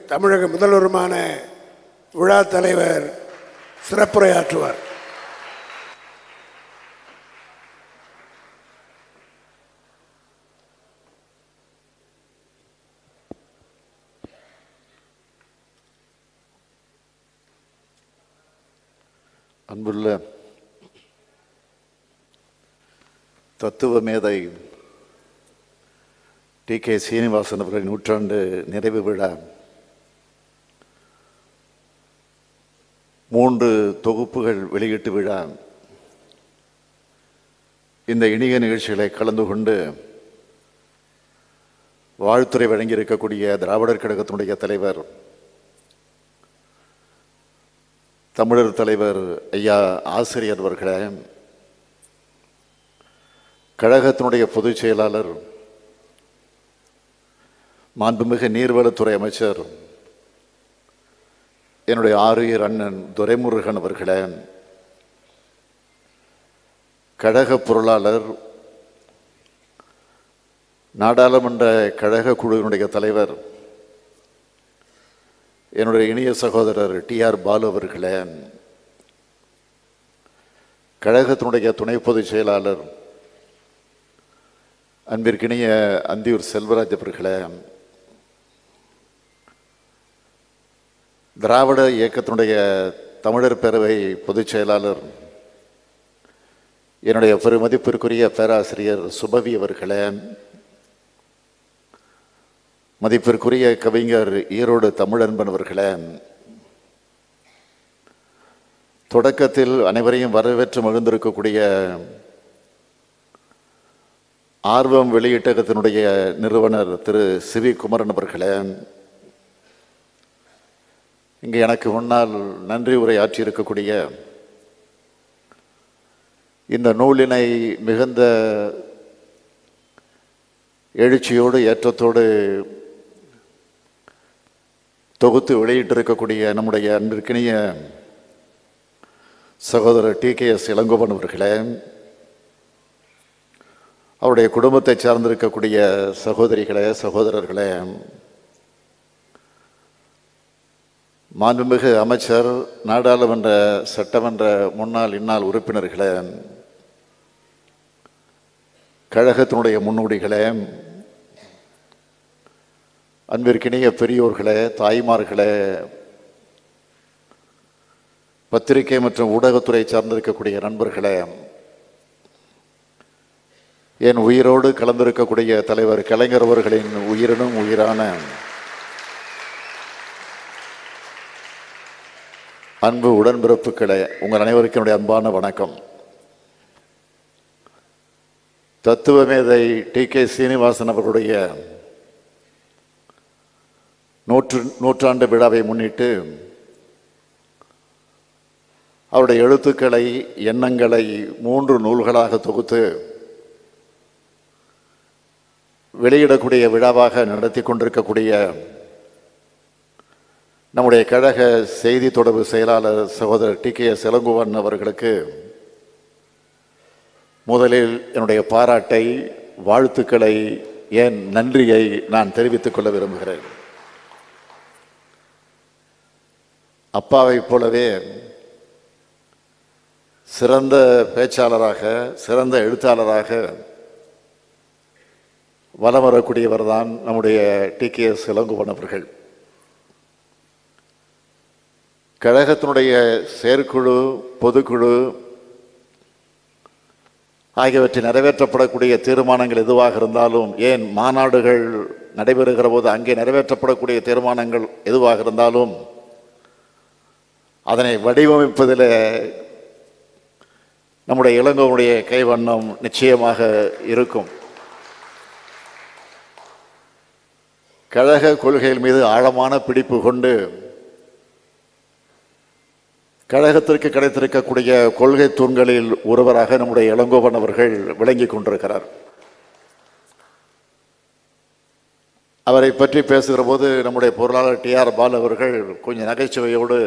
தமிழக முதல்வருமான விழா தலைவர் சிறப்புரையாற்றுவார் அன்புள்ள தத்துவ மேதை டி கே சீனிவாசன் அவர்களின் நூற்றாண்டு நிறைவு விழா மூன்று தொகுப்புகள் வெளியீட்டு விழா இந்த இனிய நிகழ்ச்சிகளை கலந்து கொண்டு வாழ்த்துறை வழங்கியிருக்கக்கூடிய திராவிடர் கழகத்தினுடைய தலைவர் தமிழர் தலைவர் ஐயா ஆசிரியர் அவர்களே கழகத்தினுடைய பொதுச் செயலாளர் மாண்புமிகு நீர்வளத்துறை அமைச்சர் என்னுடைய ஆரியர் அண்ணன் துரைமுருகன் அவர்களே கழக பொருளாளர் நாடாளுமன்ற கழக குழுவினுடைய தலைவர் என்னுடைய இனிய சகோதரர் டி ஆர் பாலு அவர்களே கழகத்தினுடைய துணை பொதுச் செயலாளர் அன்பிற்கினிய அந்தியூர் செல்வராஜ் அவர்களே திராவிட இயக்கத்தினுடைய தமிழர் பேரவை பொதுச் செயலாளர் என்னுடைய பெருமதிப்பிற்குரிய பேராசிரியர் சுபவி அவர்களே மதிப்பிற்குரிய கவிஞர் ஈரோடு தமிழன்பன் அவர்களே தொடக்கத்தில் அனைவரையும் வரவேற்று மகிழ்ந்திருக்கக்கூடிய ஆர்வம் வெளியீட்டகத்தினுடைய நிறுவனர் திரு சிவி குமரன் அவர்களே இங்கு எனக்கு முன்னால் நன்றி உரை ஆற்றியிருக்கக்கூடிய இந்த நூலினை மிகுந்த எழுச்சியோடு ஏற்றத்தோடு தொகுத்து வெளியிட்டிருக்கக்கூடிய நம்முடைய அன்பிற்கினிய சகோதரர் டி கே எஸ் இளங்கோவன் அவர்களே அவருடைய குடும்பத்தை சார்ந்திருக்கக்கூடிய சகோதரிகளே சகோதரர்களே மாண்புமிகு அமைச்சர் நாடாளுமன்ற சட்டமன்ற முன்னாள் இந்நாள் உறுப்பினர்களே கழகத்தினுடைய முன்னோடிகளே அன்பிற்கினிய பெரியோர்களே தாய்மார்களே பத்திரிகை மற்றும் ஊடகத்துறை சார்ந்திருக்கக்கூடிய நண்பர்களே என் உயிரோடு கலந்திருக்கக்கூடிய தலைவர் கலைஞர் அவர்களின் உயிரினும் உயிரான அன்பு உடன்பிறப்புகளே உங்கள் அனைவருக்கும் என்னுடைய அன்பான வணக்கம் தத்துவமேதை டி கே சீனிவாசன் அவர்களுடைய நூற்று நூற்றாண்டு விழாவை முன்னிட்டு அவருடைய எழுத்துக்களை எண்ணங்களை மூன்று நூல்களாக தொகுத்து வெளியிடக்கூடிய விழாவாக நடத்தி கொண்டிருக்கக்கூடிய நம்முடைய கழக செய்தி தொடர்பு செயலாளர் சகோதரர் டி கே எஸ் இளங்குவன் அவர்களுக்கு முதலில் என்னுடைய பாராட்டை வாழ்த்துக்களை ஏன் நன்றியை நான் தெரிவித்துக் கொள்ள விரும்புகிறேன் அப்பாவைப் போலவே சிறந்த பேச்சாளராக சிறந்த எழுத்தாளராக வலம் வரக்கூடியவர் தான் நம்முடைய டி கே எஸ் இளங்குவன் அவர்கள் கழகத்தினுடைய செயற்குழு பொதுக்குழு ஆகியவற்றில் நிறைவேற்றப்படக்கூடிய தீர்மானங்கள் எதுவாக இருந்தாலும் ஏன் மாநாடுகள் நடைபெறுகிற போது அங்கே நிறைவேற்றப்படக்கூடிய தீர்மானங்கள் எதுவாக இருந்தாலும் அதனை வடிவமைப்பதில் நம்முடைய இளங்கோவுடைய கைவண்ணம் நிச்சயமாக இருக்கும் கழக கொள்கைகள் மீது ஆழமான பிடிப்பு கொண்டு கழகத்திற்கு கிடைத்திருக்கக்கூடிய கொள்கை தூண்களில் ஒருவராக நம்முடைய இளங்கோவன் அவர்கள் விளங்கி கொண்டிருக்கிறார் அவரை பற்றி பேசுகிற போது நம்முடைய பொருளாளர் டி ஆர் பால் அவர்கள் கொஞ்சம் நகைச்சுவையோடு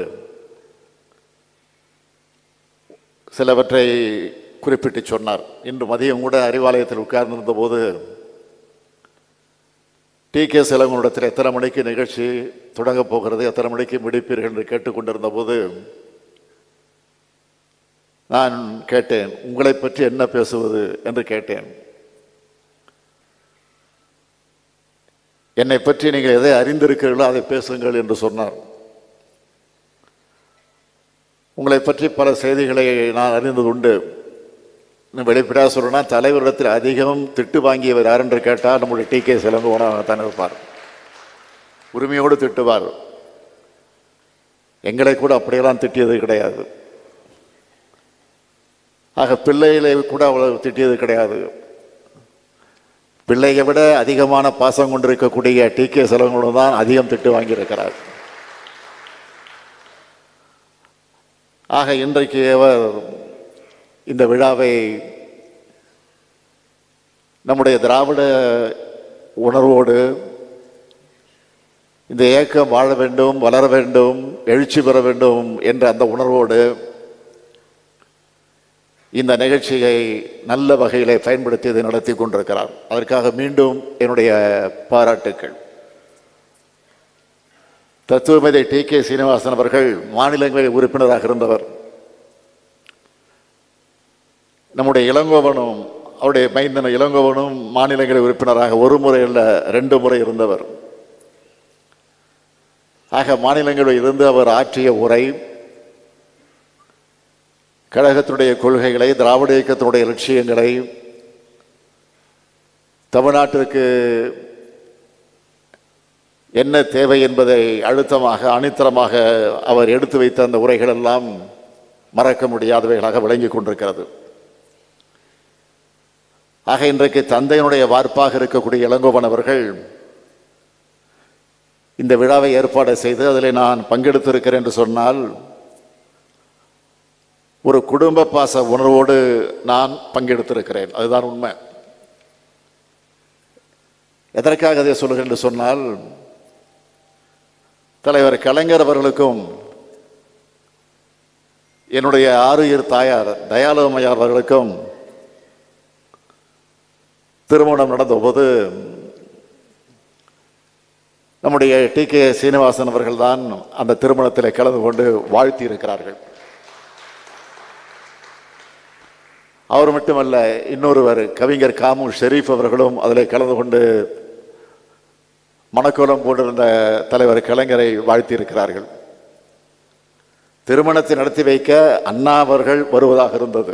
சிலவற்றை குறிப்பிட்டு சொன்னார் இன்று மதியம் கூட அறிவாலயத்தில் உட்கார்ந்திருந்த போது டி கே சிலங்குடத்தில் எத்தனை மணிக்கு நிகழ்ச்சி தொடங்கப் போகிறது எத்தனை மணிக்கு முடிப்பீர்கள் என்று கேட்டுக்கொண்டிருந்த போது நான் கேட்டேன் உங்களை பற்றி என்ன பேசுவது என்று கேட்டேன் என்னை பற்றி நீங்கள் எதை அறிந்திருக்கிறீர்களோ அதை பேசுங்கள் என்று சொன்னார் உங்களை பற்றி பல செய்திகளை நான் அறிந்தது உண்டு இன்னும் வெளிப்படையாக சொல்லணும்னா தலைவரிடத்தில் அதிகம் திட்டு வாங்கியவர் யார் என்று கேட்டால் நம்முடைய டி கே சிலம்புவனாகத்தான் இருப்பார் உரிமையோடு திட்டுவார் எங்களை கூட அப்படியெல்லாம் திட்டியது கிடையாது ஆக பிள்ளைகளை கூட அவ்வளவு திட்டியது கிடையாது பிள்ளையை விட அதிகமான பாசம் கொண்டிருக்கக்கூடிய டி கே செலவங்களும் தான் அதிகம் திட்டு வாங்கியிருக்கிறார் ஆக இன்றைக்கு அவர் இந்த விழாவை நம்முடைய திராவிட உணர்வோடு இந்த இயக்கம் வாழ வேண்டும் வளர வேண்டும் எழுச்சி பெற வேண்டும் என்ற அந்த உணர்வோடு இந்த நிகழ்ச்சியை நல்ல வகையிலே பயன்படுத்தி இதை நடத்தி கொண்டிருக்கிறார் அதற்காக மீண்டும் என்னுடைய பாராட்டுக்கள் தத்துவமேதை டி கே சீனிவாசன் அவர்கள் மாநிலங்களவை உறுப்பினராக இருந்தவர் நம்முடைய இளங்கோவனும் அவருடைய மைந்தன இளங்கோவனும் மாநிலங்களவை உறுப்பினராக ஒரு முறை அல்ல ரெண்டு முறை இருந்தவர் ஆக மாநிலங்களில் இருந்து அவர் ஆற்றிய உரை கழகத்தினுடைய கொள்கைகளை திராவிட இயக்கத்தினுடைய லட்சியங்களை தமிழ்நாட்டிற்கு என்ன தேவை என்பதை அழுத்தமாக அணித்தரமாக அவர் எடுத்து வைத்த அந்த உரைகள் எல்லாம் மறக்க முடியாதவைகளாக விளங்கிக் கொண்டிருக்கிறது ஆக இன்றைக்கு தந்தையினுடைய வார்ப்பாக இருக்கக்கூடிய இளங்கோவன் அவர்கள் இந்த விழாவை ஏற்பாடு செய்து அதில் நான் பங்கெடுத்திருக்கிறேன் என்று சொன்னால் ஒரு குடும்ப பாச உணர்வோடு நான் பங்கெடுத்திருக்கிறேன் அதுதான் உண்மை எதற்காக அதை சொல்லுகிறேன் என்று சொன்னால் தலைவர் கலைஞர் அவர்களுக்கும் என்னுடைய ஆறுயிர் தாயார் தயாலமையார் அவர்களுக்கும் திருமணம் நடந்தபோது நம்முடைய டி கே சீனிவாசன் அவர்கள் தான் அந்த திருமணத்தில் கலந்து கொண்டு வாழ்த்தி இருக்கிறார்கள் அவர் மட்டுமல்ல இன்னொருவர் கவிஞர் காமு ஷெரீப் அவர்களும் அதில் கலந்து கொண்டு மணக்கோலம் போட்டிருந்த தலைவர் கலைஞரை வாழ்த்தி இருக்கிறார்கள் திருமணத்தை நடத்தி வைக்க அண்ணா அவர்கள் வருவதாக இருந்தது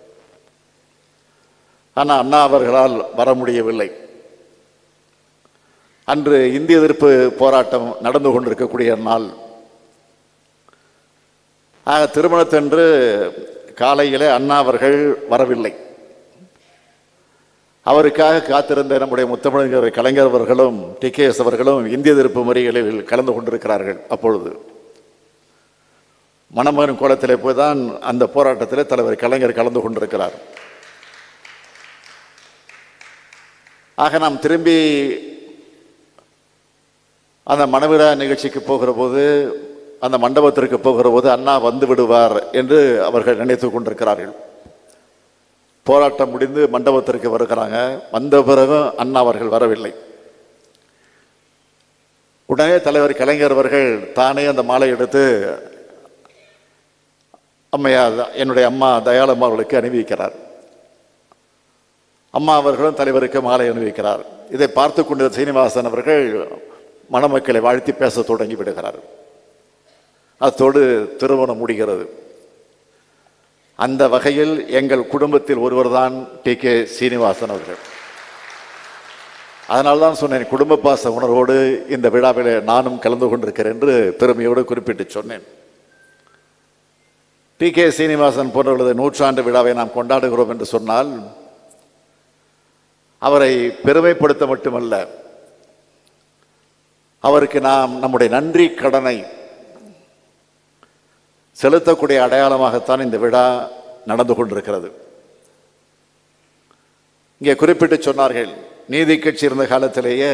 ஆனால் அண்ணா அவர்களால் வர முடியவில்லை அன்று இந்திய எதிர்ப்பு போராட்டம் நடந்து கொண்டிருக்கக்கூடிய நாள் ஆக திருமணத்தன்று காலையிலே அண்ணா அவர்கள் வரவில்லை அவருக்காக காத்திருந்த நம்முடைய முத்தமிழர் கலைஞர் அவர்களும் டி கே எஸ் அவர்களும் இந்திய எதிர்ப்பு முறைகளில் கலந்து கொண்டிருக்கிறார்கள் அப்பொழுது மணமகன் கோலத்திலே போய் தான் அந்த போராட்டத்தில் தலைவர் கலைஞர் கலந்து கொண்டிருக்கிறார் ஆக நாம் திரும்பி அந்த மணவிழா நிகழ்ச்சிக்கு போகிற போது அந்த மண்டபத்திற்கு போகிற போது அண்ணா வந்து விடுவார் என்று அவர்கள் நினைத்து கொண்டிருக்கிறார்கள் போராட்டம் முடிந்து மண்டபத்திற்கு வருகிறாங்க வந்த பிறகும் அண்ணா அவர்கள் வரவில்லை உடனே தலைவர் கலைஞர் அவர்கள் தானே அந்த மாலை எடுத்து அம்மையா என்னுடைய அம்மா தயாளம்மா அவர்களுக்கு அணிவிக்கிறார் அம்மா அவர்களும் தலைவருக்கு மாலை அணிவிக்கிறார் இதை பார்த்து கொண்டிருந்த சீனிவாசன் அவர்கள் மணமக்களை வாழ்த்தி பேச தொடங்கி விடுகிறார் அத்தோடு திருமணம் முடிகிறது அந்த வகையில் எங்கள் குடும்பத்தில் ஒருவர்தான் டி கே சீனிவாசன் அவர்கள் அதனால்தான் சொன்னேன் குடும்ப பாச உணர்வோடு இந்த விழாவில் நானும் கலந்து கொண்டிருக்கிறேன் என்று பெருமையோடு குறிப்பிட்டு சொன்னேன் டி கே சீனிவாசன் போன்றவர்களது நூற்றாண்டு விழாவை நாம் கொண்டாடுகிறோம் என்று சொன்னால் அவரை பெருமைப்படுத்த மட்டுமல்ல அவருக்கு நாம் நம்முடைய நன்றி கடனை செலுத்தக்கூடிய அடையாளமாகத்தான் இந்த விழா நடந்து கொண்டிருக்கிறது இங்கே குறிப்பிட்டு சொன்னார்கள் நீதி கட்சி இருந்த காலத்திலேயே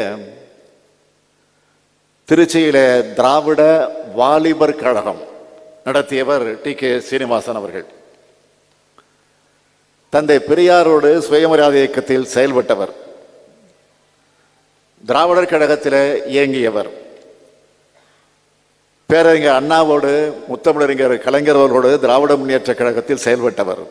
திருச்சியிலே திராவிட வாலிபர் கழகம் நடத்தியவர் டி கே சீனிவாசன் அவர்கள் தந்தை பெரியாரோடு சுயமரியாதை இயக்கத்தில் செயல்பட்டவர் திராவிடர் கழகத்தில் இயங்கியவர் பேரறிஞர் அண்ணாவோடு முத்தமிழறிஞர் கலைஞர் அவர்களோடு திராவிட முன்னேற்ற கழகத்தில் செயல்பட்டவர்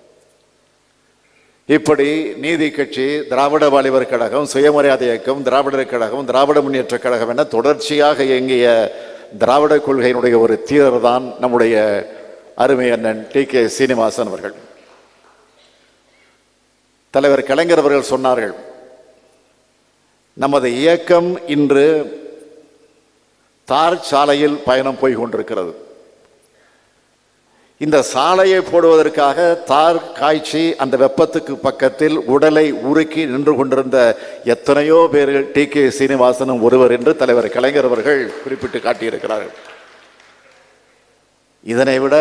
இப்படி நீதி கட்சி திராவிட வாலிபர் கழகம் சுயமரியாதை இயக்கம் திராவிடர் கழகம் திராவிட முன்னேற்ற கழகம் என தொடர்ச்சியாக இயங்கிய திராவிட கொள்கையினுடைய ஒரு தீரர் தான் நம்முடைய அருமை அண்ணன் டி கே சீனிவாசன் அவர்கள் தலைவர் கலைஞர் அவர்கள் சொன்னார்கள் நமது இயக்கம் இன்று தார் சாலையில் பயணம் போய் கொண்டிருக்கிறது இந்த சாலையை போடுவதற்காக தார் காய்ச்சி அந்த வெப்பத்துக்கு பக்கத்தில் உடலை உருக்கி நின்று கொண்டிருந்த எத்தனையோ பேர்கள் டி கே சீனிவாசனும் ஒருவர் என்று தலைவர் கலைஞர் அவர்கள் குறிப்பிட்டு காட்டியிருக்கிறார்கள் இதனை விட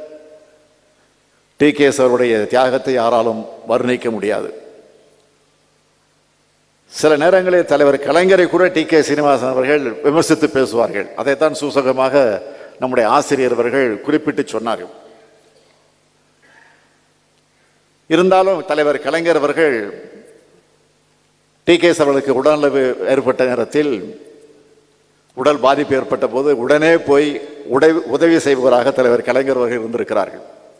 டி கே அவருடைய தியாகத்தை யாராலும் வர்ணிக்க முடியாது சில நேரங்களில் தலைவர் கலைஞரை கூட டி கே சீனிவாசன் அவர்கள் விமர்சித்து பேசுவார்கள் அதைத்தான் சூசகமாக நம்முடைய ஆசிரியர் அவர்கள் குறிப்பிட்டு சொன்னார்கள் இருந்தாலும் தலைவர் கலைஞர் அவர்கள் டி கே அவர்களுக்கு உடல்நலவு ஏற்பட்ட நேரத்தில் உடல் பாதிப்பு ஏற்பட்ட போது உடனே போய் உதவி உதவி செய்பவராக தலைவர் கலைஞர் அவர்கள் இருந்திருக்கிறார்கள்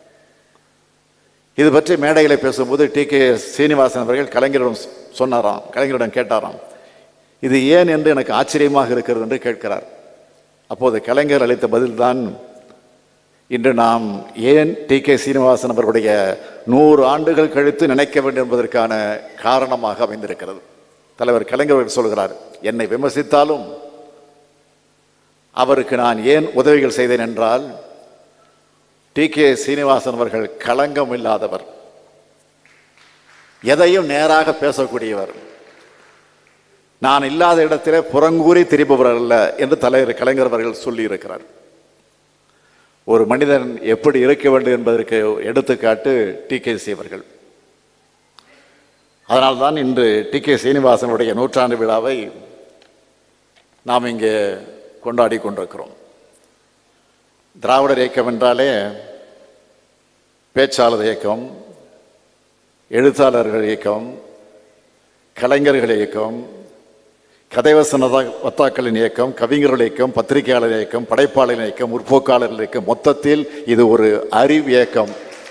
இது பற்றி மேடைகளை பேசும்போது டி கே சீனிவாசன் அவர்கள் கலைஞரிடம் சொன்னாராம் கலைஞரிடம் கேட்டாராம் இது ஏன் என்று எனக்கு ஆச்சரியமாக இருக்கிறது என்று கேட்கிறார் அப்போது கலைஞர் அளித்த பதில்தான் இன்று நாம் ஏன் டி கே சீனிவாசன் அவர்களுடைய நூறு ஆண்டுகள் கழித்து நினைக்க வேண்டும் என்பதற்கான காரணமாக அமைந்திருக்கிறது தலைவர் கலைஞர் அவர்கள் சொல்கிறார் என்னை விமர்சித்தாலும் அவருக்கு நான் ஏன் உதவிகள் செய்தேன் என்றால் டி கே சீனிவாசன் அவர்கள் களங்கம் இல்லாதவர் எதையும் நேராக பேசக்கூடியவர் நான் இல்லாத இடத்திலே புறங்கூறி திரிபவர் அல்ல என்று தலைவர் கலைஞர் அவர்கள் சொல்லியிருக்கிறார் ஒரு மனிதன் எப்படி இருக்க வேண்டும் என்பதற்கு எடுத்துக்காட்டு டி கே சி அவர்கள் அதனால்தான் இன்று டி கே சீனிவாசனுடைய நூற்றாண்டு விழாவை நாம் இங்கே கொண்டாடி கொண்டிருக்கிறோம் திராவிடர் இயக்கம் என்றாலே பேச்சாளர் இயக்கம் எழுத்தாளர்கள் இயக்கம் கலைஞர்கள் இயக்கம் கதைவசன வத்தாக்களின் இயக்கம் கவிஞர்கள் இயக்கம் பத்திரிகையாளர் இயக்கம் படைப்பாளர் இயக்கம் முற்போக்காளர்கள் இயக்கம் மொத்தத்தில் இது ஒரு அறிவு இயக்கம்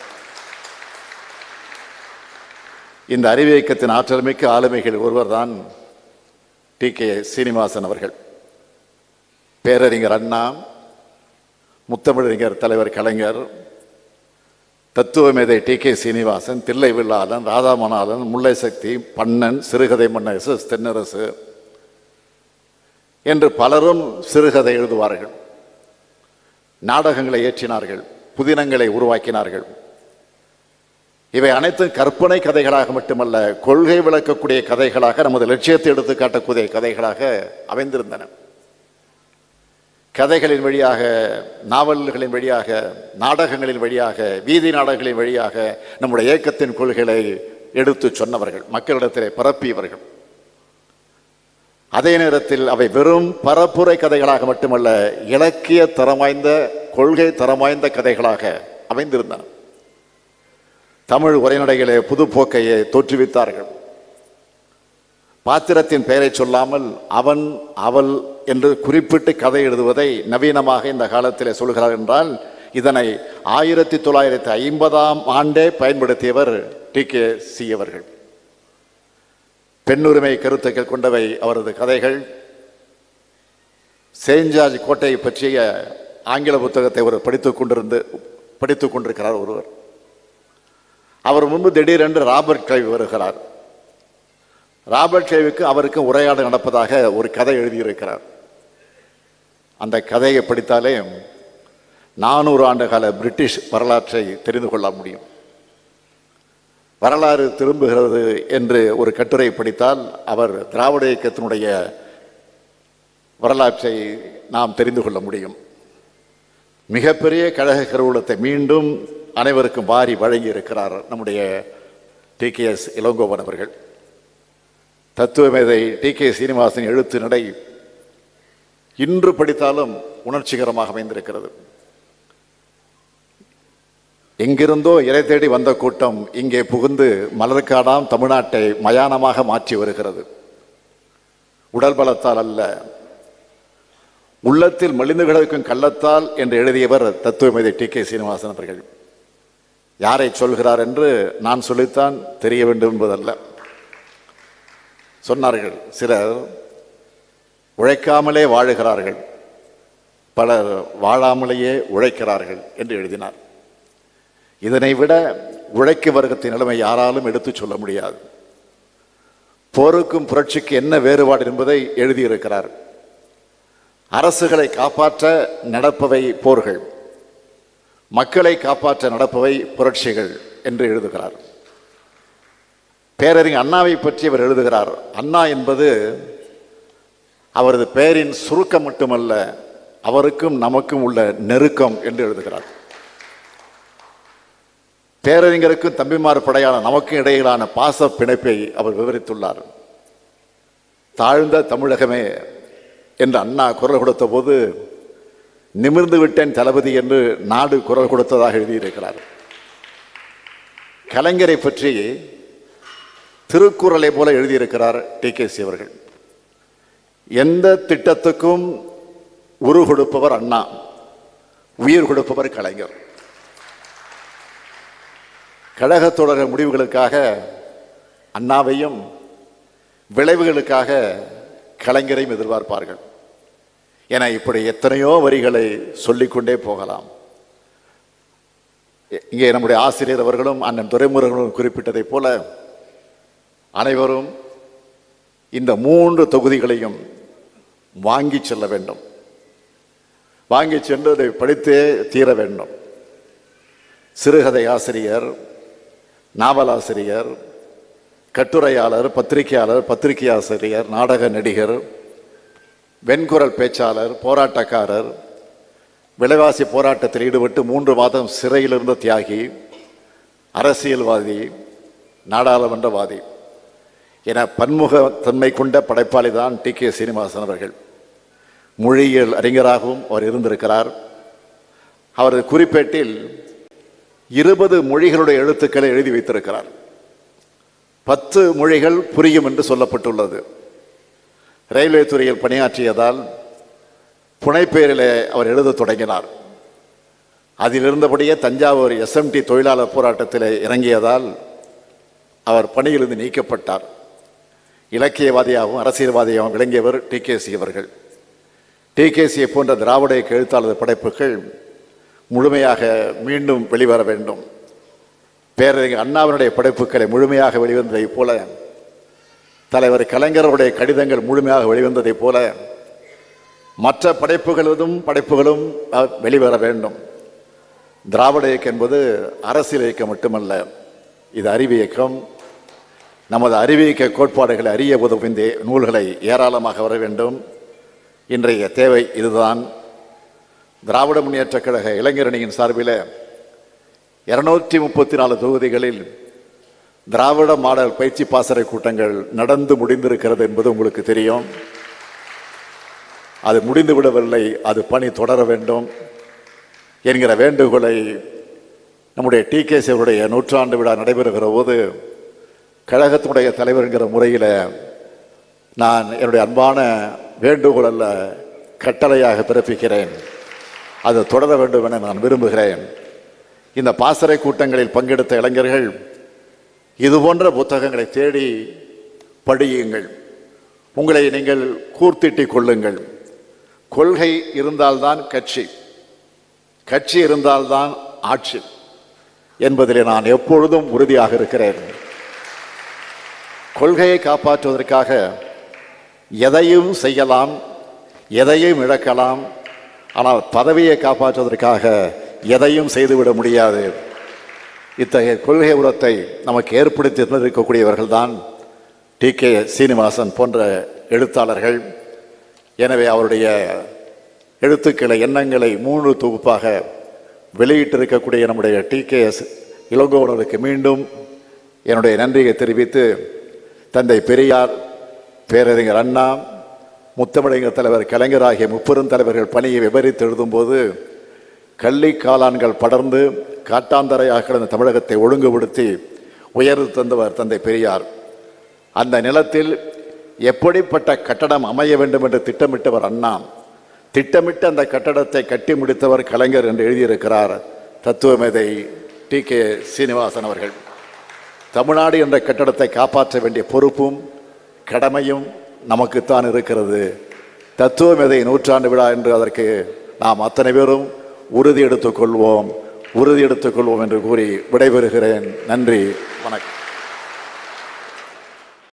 இந்த அறிவு இயக்கத்தின் ஆற்றல் மிக்க ஆளுமைகள் ஒருவர் தான் டி கே சீனிவாசன் அவர்கள் பேரறிஞர் அண்ணா முத்தமிழறிஞர் தலைவர் கலைஞர் தத்துவ மேதை டி கே சீனிவாசன் தில்லை வில்லாளன் ராதாமணாளன் முல்லை சக்தி பண்ணன் சிறுகதை மன்னர் எஸ் எஸ் தென்னரசு என்று பலரும் சிறுகதை எழுதுவார்கள் நாடகங்களை இயற்றினார்கள் புதினங்களை உருவாக்கினார்கள் இவை அனைத்தும் கற்பனை கதைகளாக மட்டுமல்ல கொள்கை விளக்கக்கூடிய கதைகளாக நமது லட்சியத்தை எடுத்து காட்டக்கூடிய கதைகளாக அமைந்திருந்தன கதைகளின் வழியாக நாவல்களின் வழியாக நாடகங்களின் வழியாக வீதி நாடகங்களின் வழியாக நம்முடைய இயக்கத்தின் கொள்கைகளை எடுத்து சொன்னவர்கள் மக்களிடத்திலே பரப்பியவர்கள் அதே நேரத்தில் அவை வெறும் பரப்புரை கதைகளாக மட்டுமல்ல இலக்கிய தரம் வாய்ந்த கொள்கை தரம் வாய்ந்த கதைகளாக அமைந்திருந்தன தமிழ் உரைநடைகளே புதுப்போக்கையை தோற்றுவித்தார்கள் பாத்திரத்தின் பெயரை சொல்லாமல் அவன் அவள் என்று குறிப்பிட்டு கதை எழுதுவதை நவீனமாக இந்த காலத்திலே சொல்கிறார் என்றால் இதனை ஆயிரத்தி தொள்ளாயிரத்தி ஐம்பதாம் ஆண்டே பயன்படுத்தியவர் டி கே சி அவர்கள் பெண்ணுரிமை கருத்துக்கள் கொண்டவை அவரது கதைகள் சேஞ்சார்ஜ் கோட்டையை பற்றிய ஆங்கில புத்தகத்தை அவர் படித்துக் கொண்டிருந்து படித்துக் கொண்டிருக்கிறார் ஒருவர் அவர் முன்பு திடீரென்று ராபர்ட் கிளைவ் வருகிறார் ராபர்ட் கிளைவுக்கு அவருக்கு உரையாடல் நடப்பதாக ஒரு கதை எழுதியிருக்கிறார் அந்த கதையை படித்தாலே நானூறு ஆண்டு கால பிரிட்டிஷ் வரலாற்றை தெரிந்து கொள்ள முடியும் வரலாறு திரும்புகிறது என்று ஒரு கட்டுரை படித்தால் அவர் திராவிட இயக்கத்தினுடைய வரலாற்றை நாம் தெரிந்து கொள்ள முடியும் மிகப்பெரிய கழக கருவூலத்தை மீண்டும் அனைவருக்கும் வாரி வழங்கி இருக்கிறார் நம்முடைய டி கே எஸ் இளங்கோவன் அவர்கள் தத்துவமேதை டி கே சீனிவாசன் எழுத்து நடை இன்று படித்தாலும் உணர்ச்சிகரமாக அமைந்திருக்கிறது எங்கிருந்தோ இறை தேடி வந்த கூட்டம் இங்கே புகுந்து மலர்காடாம் தமிழ்நாட்டை மயானமாக மாற்றி வருகிறது உடல் பலத்தால் அல்ல உள்ளத்தில் மலிந்து கிடக்கும் கள்ளத்தால் என்று எழுதியவர் தத்துவமேதை டி கே சீனிவாசன் அவர்கள் யாரை சொல்கிறார் என்று நான் சொல்லித்தான் தெரிய வேண்டும் என்பதல்ல சொன்னார்கள் சிலர் உழைக்காமலே வாழுகிறார்கள் பலர் வாழாமலேயே உழைக்கிறார்கள் என்று எழுதினார் இதனை விட உழைக்க வர்க்கத்தின் நிலைமை யாராலும் எடுத்துச் சொல்ல முடியாது போருக்கும் புரட்சிக்கு என்ன வேறுபாடு என்பதை எழுதியிருக்கிறார் அரசுகளை காப்பாற்ற நடப்பவை போர்கள் மக்களை காப்பாற்ற நடப்பவை புரட்சிகள் என்று எழுதுகிறார் பேரறிஞர் அண்ணாவை பற்றி அவர் எழுதுகிறார் அண்ணா என்பது அவரது பெயரின் சுருக்கம் மட்டுமல்ல அவருக்கும் நமக்கும் உள்ள நெருக்கம் என்று எழுதுகிறார் பேரறிஞருக்கும் தம்பிமார் படையான நமக்கும் இடையிலான பாச பிணைப்பை அவர் விவரித்துள்ளார் தாழ்ந்த தமிழகமே என்று அண்ணா குரல் கொடுத்த போது நிமிர்ந்து விட்டேன் தளபதி என்று நாடு குரல் கொடுத்ததாக எழுதியிருக்கிறார் கலைஞரை பற்றி திருக்குறளை போல எழுதியிருக்கிறார் டி கே சி அவர்கள் எந்த திட்டத்துக்கும் உரு கொடுப்பவர் அண்ணா உயிர் கொடுப்பவர் கலைஞர் கழகத் தொடர் முடிவுகளுக்காக அண்ணாவையும் விளைவுகளுக்காக கலைஞரையும் எதிர்பார்ப்பார்கள் என இப்படி எத்தனையோ வரிகளை சொல்லிக்கொண்டே போகலாம் இங்கே நம்முடைய ஆசிரியர் அவர்களும் அண்ணன் துறைமுருகனும் குறிப்பிட்டதைப் போல அனைவரும் இந்த மூன்று தொகுதிகளையும் வாங்கி செல்ல வேண்டும் வாங்கி சென்று அதை படித்தே தீர வேண்டும் சிறுகதை ஆசிரியர் நாவலாசிரியர் கட்டுரையாளர் பத்திரிகையாளர் பத்திரிகை ஆசிரியர் நாடக நடிகர் வெண்குரல் பேச்சாளர் போராட்டக்காரர் விலைவாசி போராட்டத்தில் ஈடுபட்டு மூன்று மாதம் சிறையில் இருந்த தியாகி அரசியல்வாதி நாடாளுமன்றவாதி என பன்முகத்தன்மை கொண்ட படைப்பாளி தான் டி கே சீனிவாசன் அவர்கள் மொழியியல் அறிஞராகவும் அவர் இருந்திருக்கிறார் அவரது குறிப்பேட்டில் இருபது மொழிகளுடைய எழுத்துக்களை எழுதி வைத்திருக்கிறார் பத்து மொழிகள் புரியும் என்று சொல்லப்பட்டுள்ளது ரயில்வே துறையில் பணியாற்றியதால் புனைப்பெயரிலே அவர் எழுதத் தொடங்கினார் அதில் இருந்தபடியே தஞ்சாவூர் எஸ்எம்டி தொழிலாளர் போராட்டத்தில் இறங்கியதால் அவர் பணியிலிருந்து நீக்கப்பட்டார் இலக்கியவாதியாகவும் அரசியல்வாதியாகவும் விளங்கியவர் டி கே சி அவர்கள் டி கே சியை போன்ற திராவிட இயக்க எழுத்தாளர் படைப்புகள் முழுமையாக மீண்டும் வெளிவர வேண்டும் பேரறிஞர் அண்ணாவினுடைய படைப்புகளை முழுமையாக வெளிவந்ததைப் போல தலைவர் கலைஞருடைய கடிதங்கள் முழுமையாக வெளிவந்ததைப் போல மற்ற படைப்புகளும் படைப்புகளும் அஹ், வெளிவர வேண்டும் திராவிட இயக்கம் என்பது அரசியல் இயக்கம் மட்டுமல்ல இது அறிவு இயக்கம் நமது அறிவியக்க கோட்பாடுகளை அறிய உதவும் இந்த நூல்களை ஏராளமாக வர வேண்டும் இன்றைய தேவை இதுதான் திராவிட முன்னேற்றக் கழக இளைஞரணியின் சார்பில் இருநூற்றி முப்பத்தி நாலு தொகுதிகளில் திராவிட மாடல் பயிற்சி பாசறை கூட்டங்கள் நடந்து முடிந்திருக்கிறது என்பது உங்களுக்கு தெரியும் அது முடிந்து விடவில்லை அது பணி தொடர வேண்டும் என்கிற வேண்டுகோளை நம்முடைய டி கே அவருடைய நூற்றாண்டு விழா நடைபெறுகிற போது கழகத்தினுடைய தலைவர் என்கிற முறையில் நான் என்னுடைய அன்பான வேண்டுகோள் அல்ல கட்டளையாக பிறப்பிக்கிறேன் அது தொடர வேண்டும் என நான் விரும்புகிறேன் இந்த பாசறை கூட்டங்களில் பங்கெடுத்த இளைஞர்கள் இது போன்ற புத்தகங்களை தேடி படியுங்கள் உங்களை நீங்கள் கூர்த்திட்டிக் கொள்ளுங்கள் கொள்கை இருந்தால்தான் கட்சி கட்சி இருந்தால்தான் ஆட்சி என்பதிலே நான் எப்பொழுதும் உறுதியாக இருக்கிறேன் கொள்கையை காப்பாற்றுவதற்காக எதையும் செய்யலாம் எதையும் இழக்கலாம் ஆனால் பதவியை காப்பாற்றுவதற்காக எதையும் செய்துவிட முடியாது இத்தகைய கொள்கை உரத்தை நமக்கு ஏற்படுத்தி தந்திருக்கக்கூடியவர்கள் தான் டி கே சீனிவாசன் போன்ற எழுத்தாளர்கள் எனவே அவருடைய எழுத்துக்களை எண்ணங்களை மூன்று தொகுப்பாக வெளியிட்டிருக்கக்கூடிய நம்முடைய டி கே எஸ் இளங்கோவனருக்கு மீண்டும் என்னுடைய நன்றியை தெரிவித்து தந்தை பெரியார் பேரறிஞர் அண்ணா முத்தமிழறிஞர் தலைவர் கலைஞர் ஆகிய முப்பெரும் தலைவர்கள் பணியை விவரித்து எழுதும்போது கள்ளி காளான்கள் படர்ந்து காட்டாந்தரையாக கிடந்த தமிழகத்தை ஒழுங்குபடுத்தி உயர்வு தந்தவர் தந்தை பெரியார் அந்த நிலத்தில் எப்படிப்பட்ட கட்டடம் அமைய வேண்டும் என்று திட்டமிட்டவர் அண்ணா திட்டமிட்டு அந்த கட்டடத்தை கட்டி முடித்தவர் கலைஞர் என்று எழுதியிருக்கிறார் தத்துவமேதை டி கே சீனிவாசன் அவர்கள் தமிழ்நாடு என்ற கட்டடத்தை காப்பாற்ற வேண்டிய பொறுப்பும் கடமையும் நமக்குத்தான் இருக்கிறது தத்துவமேதை நூற்றாண்டு விழா என்று அதற்கு நாம் அத்தனை பேரும் உறுதி எடுத்துக் கொள்வோம் உறுதி எடுத்துக் கொள்வோம் என்று கூறி விடைபெறுகிறேன் நன்றி வணக்கம்